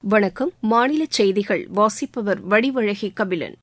வணக்கம் மாநில செய்திகள் வாசிப்பவர் வடிவழகி கபிலன்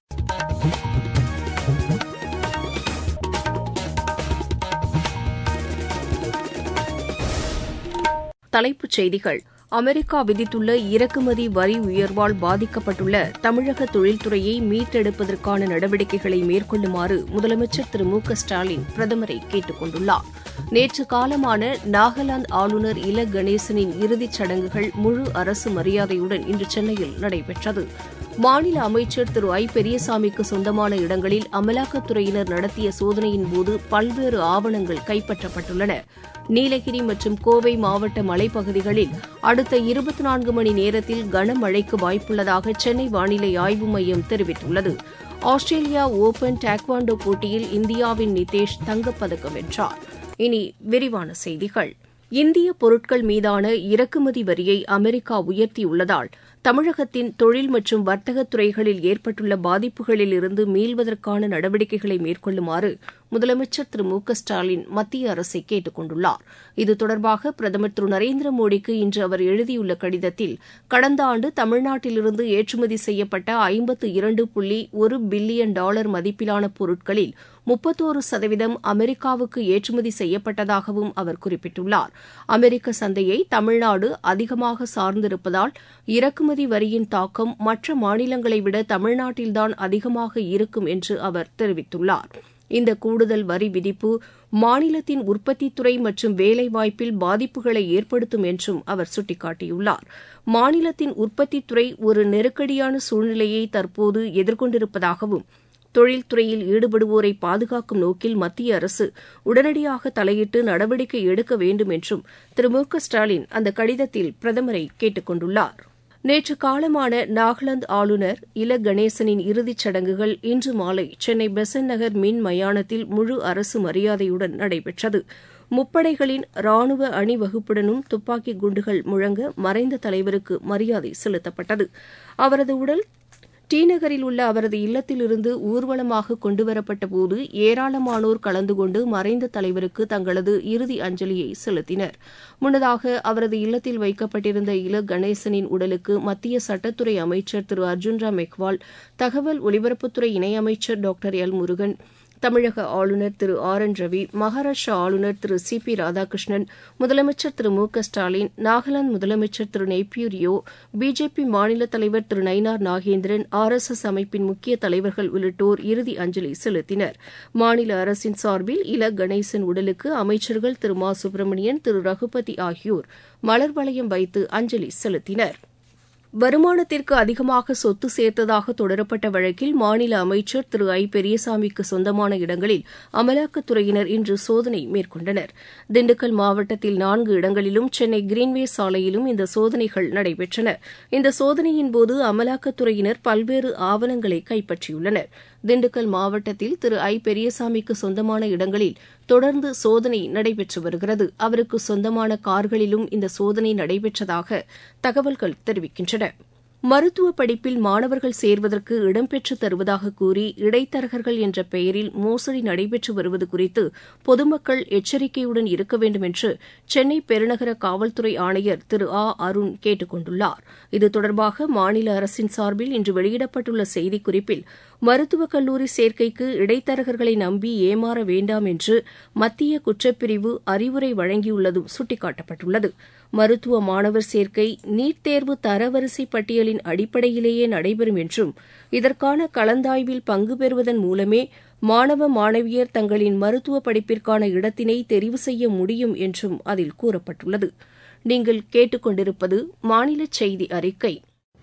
தலைப்புச் செய்திகள் அமெரிக்கா விதித்துள்ள இறக்குமதி வரி உயர்வால் பாதிக்கப்பட்டுள்ள தமிழக தொழில்துறையை மீட்டெடுப்பதற்கான நடவடிக்கைகளை மேற்கொள்ளுமாறு முதலமைச்சர் திரு மு க ஸ்டாலின் பிரதமரை கேட்டுக் கொண்டுள்ளார் நேற்று காலமான நாகாலாந்து ஆளுநர் இல கணேசனின் இறுதிச் சடங்குகள் முழு அரசு மரியாதையுடன் இன்று சென்னையில் நடைபெற்றது மாநில அமைச்சர் திரு ஐ பெரியசாமிக்கு சொந்தமான இடங்களில் அமலாக்கத்துறையினர் நடத்திய சோதனையின்போது பல்வேறு ஆவணங்கள் கைப்பற்றப்பட்டுள்ளன நீலகிரி மற்றும் கோவை மாவட்ட மலைப்பகுதிகளில் அடுத்த இருபத்தி நான்கு மணி நேரத்தில் கனமழைக்கு வாய்ப்புள்ளதாக சென்னை வானிலை ஆய்வு மையம் தெரிவித்துள்ளது ஆஸ்திரேலியா ஓபன் டேக்வாண்டோ போட்டியில் இந்தியாவின் நிதேஷ் தங்கப்பதக்கம் வென்றார் இனி விரிவான செய்திகள் இந்திய பொருட்கள் மீதான இறக்குமதி வரியை அமெரிக்கா உயர்த்தியுள்ளதால் தமிழகத்தின் தொழில் மற்றும் வர்த்தகத் துறைகளில் ஏற்பட்டுள்ள பாதிப்புகளில் இருந்து மீள்வதற்கான நடவடிக்கைகளை மேற்கொள்ளுமாறு முதலமைச்சர் திரு மு க ஸ்டாலின் மத்திய அரசை கேட்டுக் கொண்டுள்ளார் இது தொடர்பாக பிரதமர் திரு நரேந்திர மோடிக்கு இன்று அவர் எழுதியுள்ள கடிதத்தில் கடந்த ஆண்டு தமிழ்நாட்டிலிருந்து ஏற்றுமதி செய்யப்பட்ட ஐம்பத்து இரண்டு புள்ளி ஒரு பில்லியன் டாலர் மதிப்பிலான பொருட்களில் முப்பத்தோரு சதவீதம் அமெரிக்காவுக்கு ஏற்றுமதி செய்யப்பட்டதாகவும் அவர் குறிப்பிட்டுள்ளார் அமெரிக்க சந்தையை தமிழ்நாடு அதிகமாக சார்ந்திருப்பதால் இறக்குமதி வரியின் தாக்கம் மற்ற மாநிலங்களை விட தமிழ்நாட்டில்தான் அதிகமாக இருக்கும் என்று அவர் தெரிவித்துள்ளார் இந்த கூடுதல் வரி விதிப்பு மாநிலத்தின் உற்பத்தித்துறை மற்றும் வேலைவாய்ப்பில் பாதிப்புகளை ஏற்படுத்தும் என்றும் அவர் சுட்டிக்காட்டியுள்ளார் மாநிலத்தின் உற்பத்தித்துறை ஒரு நெருக்கடியான சூழ்நிலையை தற்போது எதிர்கொண்டிருப்பதாகவும் தொழில்துறையில் ஈடுபடுவோரை பாதுகாக்கும் நோக்கில் மத்திய அரசு உடனடியாக தலையிட்டு நடவடிக்கை எடுக்க வேண்டும் என்றும் திரு மு க ஸ்டாலின் அந்த கடிதத்தில் பிரதமரை கேட்டுக் கொண்டுள்ளார் நேற்று காலமான நாகாலாந்து ஆளுநர் இல கணேசனின் இறுதிச் சடங்குகள் இன்று மாலை சென்னை பெசன் நகர் மின் மயானத்தில் முழு அரசு மரியாதையுடன் நடைபெற்றது முப்படைகளின் ராணுவ அணிவகுப்புடனும் துப்பாக்கி குண்டுகள் முழங்க மறைந்த தலைவருக்கு மரியாதை செலுத்தப்பட்டது அவரது உடல் டி நகரில் உள்ள அவரது இல்லத்திலிருந்து ஊர்வலமாக கொண்டுவரப்பட்டபோது ஏராளமானோர் கலந்து கொண்டு மறைந்த தலைவருக்கு தங்களது இறுதி அஞ்சலியை செலுத்தினர் முன்னதாக அவரது இல்லத்தில் வைக்கப்பட்டிருந்த இல கணேசனின் உடலுக்கு மத்திய சட்டத்துறை அமைச்சர் திரு அர்ஜுன் ராம் மெக்வால் தகவல் ஒலிபரப்புத்துறை இணையமைச்சர் டாக்டர் எல் முருகன் தமிழக ஆளுநர் திரு ஆர் என் ரவி மகாராஷ்டிரா ஆளுநர் திரு சி பி ராதாகிருஷ்ணன் முதலமைச்சர் திரு மு க ஸ்டாலின் நாகாலாந்து முதலமைச்சர் திரு நெய்பியூரியோ பிஜேபி மாநில தலைவர் Thiru Nainar Nagendran R S S அமைப்பின் முக்கிய தலைவர்கள் உள்ளிட்டோர் இறுதி அஞ்சலி செலுத்தினர் மாநில அரசின் சார்பில் இல கணேசன் உடலுக்கு அமைச்சர்கள் திரு மா சுப்பிரமணியன் திரு ரகுபதி ஆகியோர் மலர் வளையம் வைத்து அஞ்சலி செலுத்தினர் வருமானத்திற்கு அதிகமாக சொத்து சேர்த்ததாக தொடரப்பட்ட வழக்கில் மாநில அமைச்சர் திரு ஐ பெரியசாமிக்கு சொந்தமான இடங்களில் அமலாக்கத்துறையினர் இன்று சோதனை மேற்கொண்டனர் திண்டுக்கல் மாவட்டத்தில் நான்கு இடங்களிலும் சென்னை கிரீன்வே சாலையிலும் இந்த சோதனைகள் நடைபெற்றன இந்த சோதனையின்போது அமலாக்கத்துறையினர் பல்வேறு ஆவணங்களை கைப்பற்றியுள்ளனர் திண்டுக்கல் மாவட்டத்தில் திரு ஐ பெரியசாமிக்கு சொந்தமான இடங்களில் தொடர்ந்து சோதனை நடைபெற்று வருகிறது அவருக்கு சொந்தமான கார்களிலும் இந்த சோதனை நடைபெற்றதாக தகவல்கள் தெரிவிக்கின்றன மருத்துவ படிப்பில் மாணவர்கள் சேர்வதற்கு இடம்பெற்று தருவதாக கூறி இடைத்தரகர்கள் என்ற பெயரில் மோசடி நடைபெற்று வருவது குறித்து பொதுமக்கள் எச்சரிக்கையுடன் இருக்க வேண்டும் என்று சென்னை பெருநகர காவல்துறை ஆணையர் திரு ஆ அருண் கேட்டுக் கொண்டுள்ளார் இது தொடர்பாக மாநில அரசின் சார்பில் இன்று வெளியிடப்பட்டுள்ள செய்திக்குறிப்பில் மருத்துவக் கல்லூரி சேர்க்கைக்கு இடைத்தரகர்களை நம்பி ஏமாற வேண்டாம் என்று மத்திய குற்றப்பிரிவு அறிவுரை வழங்கியுள்ளதும் சுட்டிக்காட்டப்பட்டுள்ளது மருத்துவ மாணவர் சேர்க்கை நீட் தேர்வு தரவரிசை பட்டியலின் அடிப்படையிலேயே நடைபெறும் என்றும் இதற்கான கலந்தாய்வில் பங்கு பெறுவதன் மூலமே மாணவ மாணவியர் தங்களின் மருத்துவ படிப்பிற்கான இடத்தினை தெரிவு செய்ய முடியும் என்றும் அதில் கூறப்பட்டுள்ளது நீங்கள் கேட்டுக்கொண்டிருப்பது மாநில செய்தி அறிக்கை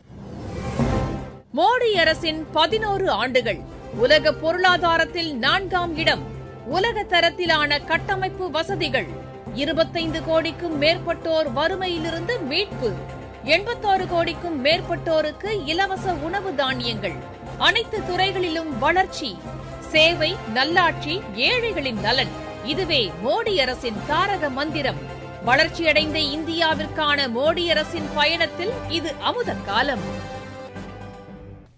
மோடி அரசின் பதினோரு ஆண்டுகள் உலக பொருளாதாரத்தில் நான்காம் இடம் உலக தரத்திலான கட்டமைப்பு வசதிகள் இருபத்தைந்து கோடிக்கும் மேற்பட்டோர் வறுமையிலிருந்து மீட்பு எண்பத்தாறு கோடிக்கும் மேற்பட்டோருக்கு இலவச உணவு தானியங்கள் அனைத்து துறைகளிலும் வளர்ச்சி சேவை நல்லாட்சி ஏழைகளின் நலன் இதுவே மோடி அரசின் தாரக மந்திரம் வளர்ச்சியடைந்த இந்தியாவிற்கான மோடி அரசின் பயணத்தில் இது அமுத காலம்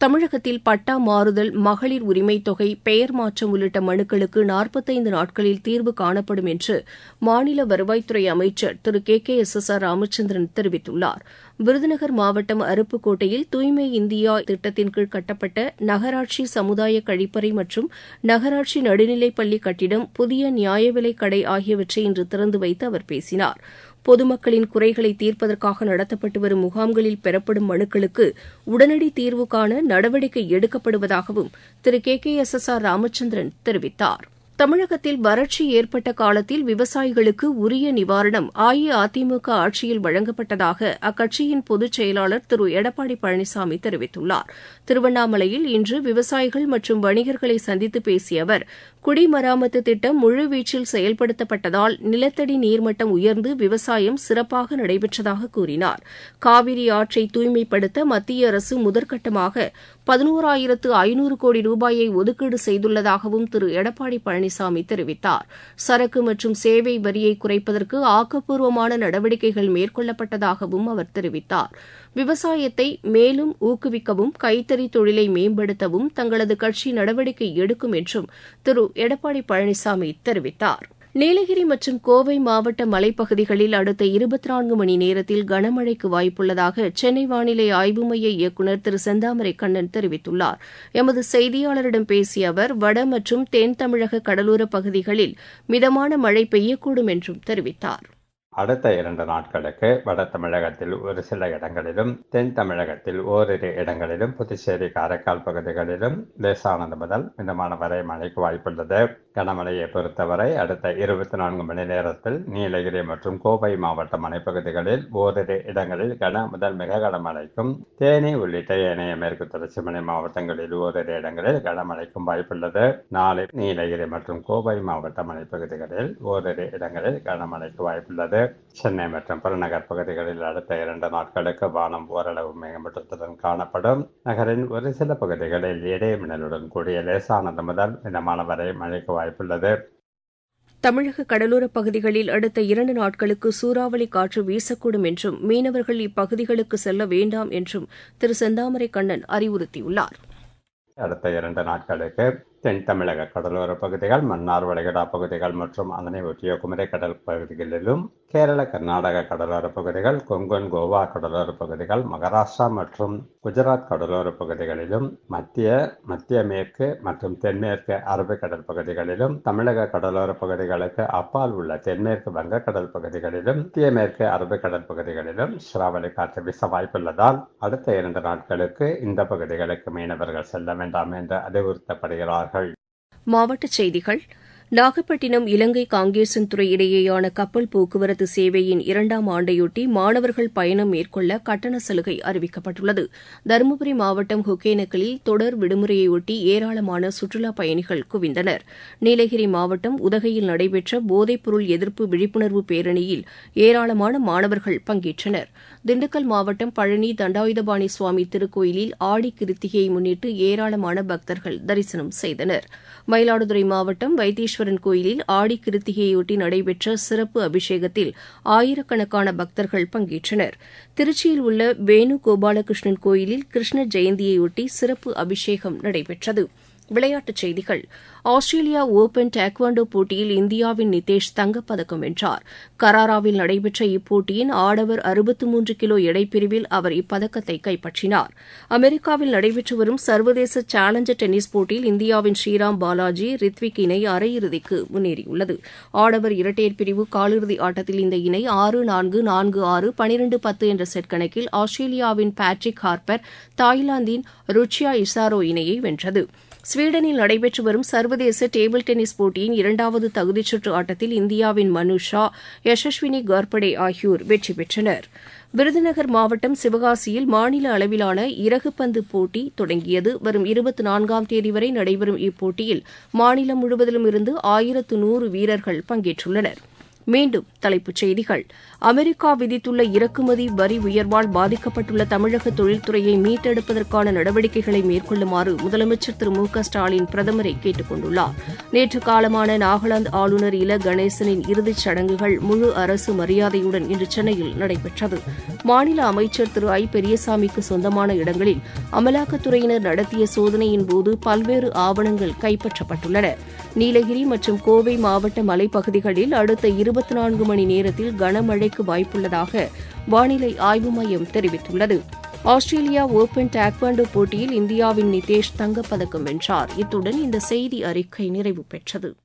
தமிழகத்தில் பட்டா மாறுதல் மகளிர் உரிமைத் தொகை பெயர் மாற்றம் உள்ளிட்ட மனுக்களுக்கு நாற்பத்தைந்து நாட்களில் தீர்வு காணப்படும் என்று மாநில வருவாய்த்துறை அமைச்சர் Thiru K K S S R Ramachandran தெரிவித்துள்ளார் விருதுநகர் மாவட்டம் அருப்புக்கோட்டையில் தூய்மை இந்தியா திட்டத்தின் கீழ் கட்டப்பட்ட நகராட்சி சமுதாய கழிப்பறை மற்றும் நகராட்சி நடுநிலைப்பள்ளி கட்டிடம் புதிய நியாய விலைக் கடை ஆகியவற்றை இன்று திறந்து வைத்து அவர் பேசினார் பொதுமக்களின் குறைகளை தீர்ப்பதற்காக நடத்தப்பட்டு வரும் முகாம்களில் பெறப்படும் மனுக்களுக்கு உடனடி தீர்வு காண நடவடிக்கை எடுக்கப்படுவதாகவும் Thiru K K S S R Ramachandran தெரிவித்தார் தமிழகத்தில் வறட்சி ஏற்பட்ட காலத்தில் விவசாயிகளுக்கு உரிய நிவாரணம் அஇஅதிமுக ஆட்சியில் வழங்கப்பட்டதாக அக்கட்சியின் பொதுச் செயலாளர் திரு எடப்பாடி பழனிசாமி தெரிவித்துள்ளார் திருவண்ணாமலையில் இன்று விவசாயிகள் மற்றும் வணிகர்களை சந்தித்து பேசிய அவர் குடிமராமத்து திட்டம் முழுவீச்சில் செயல்படுத்தப்பட்டதால் நிலத்தடி நீர்மட்டம் உயர்ந்து விவசாயம் சிறப்பாக நடைபெற்றதாக கூறினார் காவிரி ஆற்றை தூய்மைப்படுத்த மத்திய அரசு முதற்கட்டமாக பதினோராயிரத்து ஐநூறு கோடி ரூபாயை ஒதுக்கீடு செய்துள்ளதாகவும் திரு எடப்பாடி பழனிசாமி தெரிவித்தார் சரக்கு மற்றும் சேவை வரியை குறைப்பதற்கு ஆக்கப்பூர்வமான நடவடிக்கைகள் மேற்கொள்ளப்பட்டதாகவும் அவர் தெரிவித்தார் விவசாயத்தை மேலும் ஊக்குவிக்கவும் கைத்தறி தொழிலை மேம்படுத்தவும் தங்களது கட்சி நடவடிக்கை எடுக்கும் என்றும் திரு எடப்பாடி பழனிசாமி தெரிவித்தார் நீலகிரி மற்றும் கோவை மாவட்ட மலைப்பகுதிகளில் அடுத்த இருபத்தி நான்கு மணி நேரத்தில் கனமழைக்கு வாய்ப்புள்ளதாக சென்னை வானிலை ஆய்வு மைய இயக்குநர் திரு செந்தாமரை கண்ணன் தெரிவித்துள்ளார் எமது செய்தியாளரிடம் பேசிய அவர் வட மற்றும் தென் தமிழக கடலோரப் பகுதிகளில் மிதமான மழை பெய்யக்கூடும் என்றும் தெரிவித்தார் அடுத்த இரண்டு நாட்களுக்கு வட தமிழகத்தில் ஒரு சில இடங்களிலும் தென் தமிழகத்தில் ஓரிரு இடங்களிலும் புதுச்சேரி காரைக்கால் பகுதிகளிலும் லேசானது முதல் மிதமான வரை மழைக்கு வாய்ப்புள்ளது கனமழையை பொறுத்தவரை அடுத்த இருபத்தி நான்கு மணி நேரத்தில் நீலகிரி மற்றும் கோவை மாவட்ட மலைப்பகுதிகளில் ஓரிரு இடங்களில் கன முதல் மிக கனமழைக்கும் தேனி உள்ளிட்ட ஏனைய மேற்கு தொடர்ச்சி மலை மாவட்டங்களில் ஓரிரு இடங்களில் கனமழைக்கும் வாய்ப்புள்ளது நாளை நீலகிரி மற்றும் கோவை மாவட்ட மலைப்பகுதிகளில் ஓரிரு இடங்களில் கனமழைக்கு வாய்ப்புள்ளது சென்னை மற்றும் புறநகர் பகுதிகளில் அடுத்த இரண்டு நாட்களுக்கு வானம் ஓரளவு மேம்பட்டத்துடன் காணப்படும் நகரின் ஒரு சில பகுதிகளில் இடைமின்னலுடன் கூடிய லேசானது முதல் மிதமான வரை மழைக்கு வாய்ப்புள்ளது தமிழக கடலோரப் பகுதிகளில் அடுத்த இரண்டு நாட்களுக்கு சூறாவளி காற்று வீசக்கூடும் என்றும் மீனவர்கள் இப்பகுதிகளுக்கு செல்ல வேண்டாம் என்றும் திரு செந்தாமரை கண்ணன் அறிவுறுத்தியுள்ளார் அடுத்த இரண்டு நாட்களுக்கு தென் தமிழக கடலோர பகுதிகள் மன்னார் வளைகுடா பகுதிகள் மற்றும் அதனை ஒட்டிய குமரி கடல் பகுதிகளிலும் கேரள கர்நாடக கடலோர பகுதிகள் கொங்கன் கோவா கடலோர பகுதிகள் மகாராஷ்டிரா மற்றும் குஜராத் கடலோர பகுதிகளிலும் மத்திய மத்திய மேற்கு மற்றும் தென்மேற்கு அரபிக்கடல் பகுதிகளிலும் தமிழக கடலோர பகுதிகளுக்கு அப்பால் உள்ள தென்மேற்கு வங்கக்கடல் பகுதிகளிலும் மத்திய மேற்கு அரபிக்கடல் பகுதிகளிலும் சிராவளி காற்று வீச வாய்ப்புள்ளதால் அடுத்த இரண்டு நாட்களுக்கு இந்த பகுதிகளுக்கு மீனவர்கள் செல்ல வேண்டாம் என்று அறிவுறுத்தப்படுகிறார்கள் மாவட்டச் செய்திகள் நாகப்பட்டினம் இலங்கை காங்கேசன் துறை இடையேயான கப்பல் போக்குவரத்து சேவையின் இரண்டாம் ஆண்டையொட்டி மாணவர்கள் பயணம் மேற்கொள்ள கட்டண சலுகை அறிவிக்கப்பட்டுள்ளது தருமபுரி மாவட்டம் ஒகேனக்கலில் தொடர் விடுமுறையொட்டி ஏராளமான சுற்றுலாப் பயணிகள் குவிந்தனர் நீலகிரி மாவட்டம் உதகையில் நடைபெற்ற போதைப்பொருள் எதிர்ப்பு விழிப்புணர்வு பேரணியில் ஏராளமான மாணவர்கள் பங்கேற்றனர் திண்டுக்கல் மாவட்டம் பழனி தண்டாயுதபாணி சுவாமி திருக்கோயிலில் ஆடி கிருத்திகையை முன்னிட்டு ஏராளமான பக்தர்கள் தரிசனம் செய்தனர் மயிலாடுதுறை மாவட்டம் வைத்தீஸ்வரன் கோயிலில் ஆடி கிருத்திகையொட்டி நடைபெற்ற சிறப்பு அபிஷேகத்தில் ஆயிரக்கணக்கான பக்தர்கள் பங்கேற்றனர் திருச்சியில் உள்ள வேணு கோபாலகிருஷ்ணன் கோயிலில் கிருஷ்ண ஜெயந்தியையொட்டி சிறப்பு அபிஷேகம் நடைபெற்றது விளையாட்டுச் செய்திகள் ஆஸ்திரேலியா ஒபன் டேக்வாண்டோ போட்டியில் இந்தியாவின் நிதேஷ் தங்கப்பதக்கம் வென்றார் கராராவில் நடைபெற்ற இப்போட்டியின் ஆடவர் அறுபத்து மூன்று கிலோ எடைப்பிரிவில் அவர் இப்பதக்கத்தை கைப்பற்றினார் அமெரிக்காவில் நடைபெற்று வரும் சர்வதேச சேலஞ்சர் டென்னிஸ் போட்டியில் இந்தியாவின் ஸ்ரீராம் பாலாஜி ரித்விக் இணை அரையிறுதிக்கு முன்னேறியுள்ளது ஆடவர் இரட்டையர் பிரிவு காலிறுதி ஆட்டத்தில் இந்த இணை ஆறு நான்கு நான்கு ஆறு பனிரெண்டு பத்து என்ற செட் கணக்கில் ஆஸ்திரேலியாவின் பேட்ரிக் ஹார்பர் தாய்லாந்தின் ருச்சியா இசாரோ இணையை வென்றது ஸ்வீடனில் நடைபெற்று வரும் சர்வதேச டேபிள் டென்னிஸ் போட்டியின் இரண்டாவது தகுதிச் சுற்று ஆட்டத்தில் இந்தியாவின் மனு ஷா யசஸ்வினி கார்படே ஆகியோர் வெற்றி பெற்றனர் விருதுநகர் மாவட்டம் சிவகாசியில் மாநில அளவிலான இறகுப்பந்து போட்டி தொடங்கியது வரும் இருபத்தி நான்காம் தேதி வரை நடைபெறும் இப்போட்டியில் மாநிலம் முழுவதிலும் இருந்து ஆயிரத்து நூறு வீரர்கள் பங்கேற்றுள்ளனர் மீண்டும் தலைப்புச் செய்திகள் அமெரிக்கா விதித்துள்ள இறக்குமதி வரி உயர்வால் பாதிக்கப்பட்டுள்ள தமிழக தொழில்துறையை மீட்டெடுப்பதற்கான நடவடிக்கைகளை மேற்கொள்ளுமாறு முதலமைச்சர் திரு மு க ஸ்டாலின் பிரதமரை கேட்டுக் கொண்டுள்ளார் நேற்று காலமான நாகாலாந்து ஆளுநர் இல கணேசனின் இறுதிச் சடங்குகள் முழு அரசு மரியாதையுடன் இன்று சென்னையில் நடைபெற்றது மாநில அமைச்சர் திரு ஐ பெரியசாமிக்கு சொந்தமான இடங்களில் அமலாக்கத்துறையினர் நடத்திய சோதனையின் போது பல்வேறு ஆவணங்கள் கைப்பற்றப்பட்டுள்ளன நீலகிரி மற்றும் கோவை மாவட்ட மலைப்பகுதிகளில் அடுத்த இருபத்தி நான்கு மணி நேரத்தில் கனமழைக்கு வாய்ப்புள்ளதாக வானிலை ஆய்வு மையம் தெரிவித்துள்ளது ஆஸ்திரேலியா ஓபன் டாக்வாண்டோ போட்டியில் இந்தியாவின் நிதேஷ் தங்கப்பதக்கம் வென்றார் இத்துடன் இந்த செய்தி அறிக்கை நிறைவு பெற்றது